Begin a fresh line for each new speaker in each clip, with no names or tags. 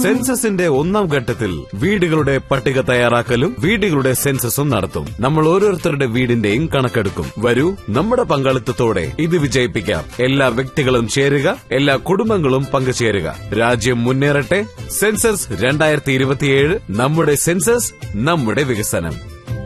സെൻസസിന്റെ ഒന്നാം ഘട്ടത്തിൽ വീടുകളുടെ പട്ടിക തയ്യാറാക്കലും വീടുകളുടെ സെൻസസും നടത്തും നമ്മൾ ഓരോരുത്തരുടെ വീടിന്റെയും കണക്കെടുക്കും വരൂ നമ്മുടെ പങ്കാളിത്തത്തോടെ ഇത് വിജയിപ്പിക്കാം എല്ലാ വ്യക്തികളും ചേരുക എല്ലാ കുടുംബങ്ങളും പങ്കുചേരുക രാജ്യം മുന്നേറട്ടെ സെൻസസ് രണ്ടായിരത്തി ഇരുപത്തിയേഴ് നമ്മുടെ സെൻസസ് നമ്മുടെ വികസനം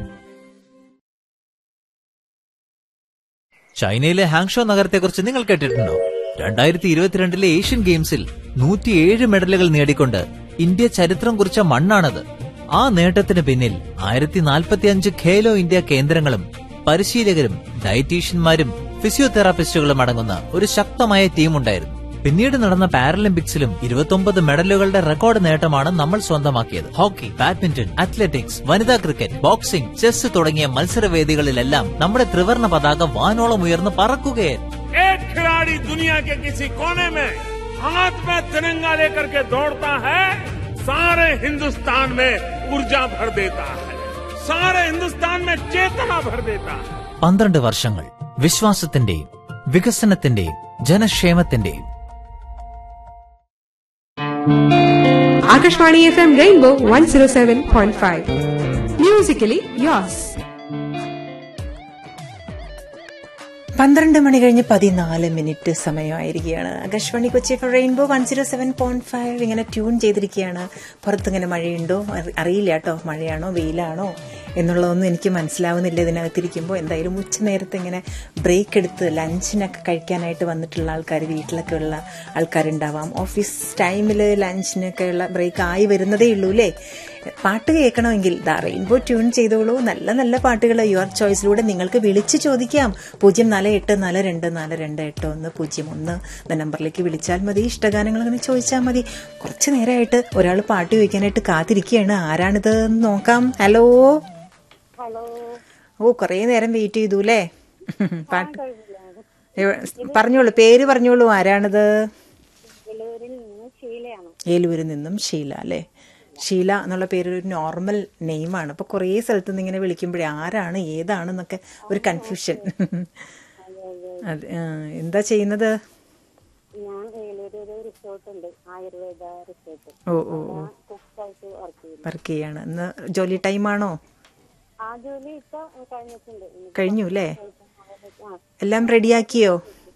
ചൈനയിലെ ഹാങ്ഷോ നഗരത്തെക്കുറിച്ച് നിങ്ങൾ കേട്ടിട്ടുണ്ടോ രണ്ടായിരത്തി ഇരുപത്തിരണ്ടിലെ ഏഷ്യൻ ഗെയിംസിൽ നൂറ്റിയേഴ് മെഡലുകൾ നേടിക്കൊണ്ട് ഇന്ത്യ ചരിത്രം കുറിച്ച മണ്ണാണത് ആ നേട്ടത്തിന് പിന്നിൽ ആയിരത്തി നാൽപ്പത്തിയഞ്ച് ഖേലോ ഇന്ത്യ കേന്ദ്രങ്ങളും പരിശീലകരും ഡയറ്റീഷ്യന്മാരും ഫിസിയോതെറാപ്പിസ്റ്റുകളും അടങ്ങുന്ന ഒരു ശക്തമായ ടീമുണ്ടായിരുന്നു പിന്നീട് നടന്ന പാരലിമ്പിക്സിലും ഇരുപത്തൊമ്പത് മെഡലുകളുടെ റെക്കോർഡ് നേട്ടമാണ് നമ്മൾ സ്വന്തമാക്കിയത് ഹോക്കി ബാഡ്മിന്റൺ അത്ലറ്റിക്സ് വനിതാ ക്രിക്കറ്റ് ബോക്സിംഗ് ചെസ് തുടങ്ങിയ മത്സരവേദികളിലെല്ലാം നമ്മുടെ ത്രിവർണ പതാക വാനോളം ഉയർന്ന് പറക്കുകയായിരുന്നു
एक खिलाड़ी दुनिया के किसी कोने में हाथ में तिरंगा लेकर के दौड़ता है सारे हिंदुस्तान में ऊर्जा भर देता है सारे हिंदुस्तान में चेतना भर देता है
പന്ത്രണ്ട് വർഷങ്ങൾ വിശ്വാസത്തിന്റെയും വികസനത്തിന്റെയും ജനക്ഷേമത്തിന്റെയും
Akashvani FM Rainbow 107.5. Musically yours.
പന്ത്രണ്ട് മണി കഴിഞ്ഞ് പതിനാല് മിനിറ്റ് സമയമായിരിക്കുകയാണ് Akashvani Kochi F rainbow one zero seven point five ഇങ്ങനെ ട്യൂൺ ചെയ്തിരിക്കുകയാണ് പുറത്തിങ്ങനെ മഴയുണ്ടോ അറി- അറിയില്ല കേട്ടോ മഴയാണോ വെയിലാണോ എന്നുള്ളതൊന്നും എനിക്ക് മനസ്സിലാവുന്നില്ല ഇതിനകത്തിരിക്കുമ്പോൾ എന്തായാലും ഉച്ച നേരത്തെ ഇങ്ങനെ ബ്രേക്ക് എടുത്ത് ലഞ്ചിനൊക്കെ കഴിക്കാനായിട്ട് വന്നിട്ടുള്ള ആൾക്കാർ വീട്ടിലൊക്കെ ഉള്ള ആൾക്കാരുണ്ടാവാം ഓഫീസ് ടൈമിൽ ലഞ്ചിനൊക്കെ ഉള്ള ബ്രേക്ക് ആയി വരുന്നതേ ഉള്ളൂ അല്ലേ പാട്ട് കേൾക്കണമെങ്കിൽ ദാ റെയിൻബോ ട്യൂൺ ചെയ്തോളൂ നല്ല നല്ല പാട്ടുകൾ യുവർ ചോയ്സിലൂടെ നിങ്ങൾക്ക് വിളിച്ച് ചോദിക്കാം പൂജ്യം നാല് എട്ട് നാല് രണ്ട് നാല് രണ്ട് എട്ട് ഒന്ന് പൂജ്യം ഒന്ന് എന്ന നമ്പറിലേക്ക് വിളിച്ചാൽ മതി ഇഷ്ടഗാനങ്ങൾ അങ്ങനെ ചോദിച്ചാൽ മതി കുറച്ച് നേരമായിട്ട് ഒരാൾ പാട്ട് ചോദിക്കാനായിട്ട് കാത്തിരിക്കുകയാണ് ആരാണിത് എന്ന് നോക്കാം ഹലോ ഓ കുറേ നേരം വെയിറ്റ് ചെയ്തു അല്ലേ പാട്ട് എവ- പറഞ്ഞോളൂ പേര് പറഞ്ഞോളൂ ആരാണിത് ഏലൂരിൽ നിന്നും ഷീല അല്ലേ ഷീല എന്നുള്ള പേര് ഒരു നോർമൽ നെയിമാണ് അപ്പൊ കുറേ സ്ഥലത്ത് നിന്ന് ഇങ്ങനെ വിളിക്കുമ്പോഴേ ആരാണ് ഏതാണെന്നൊക്കെ ഒരു കൺഫ്യൂഷൻ അതെ ആ, എന്താ ചെയ്യുന്നത്
ഞാൻ വേലൂര് ഒരു റിസോർട്ട് ഉണ്ട് ആയുർവേദ റിസോർട്ട്
ഓ ഓ ഓ
കുക്കായിട്ട് വർക്ക് ചെയ്തു
വർക്ക് ചെയ്യാണ് ഇന്ന് ജോലി ടൈമാണോ
ആ ജോലി ഇപ്പൊ കഴിഞ്ഞിട്ടുണ്ട് ഇനി
കഴിഞ്ഞു അല്ലേ
ആ
എല്ലാം റെഡിയാക്കിയോ
ആ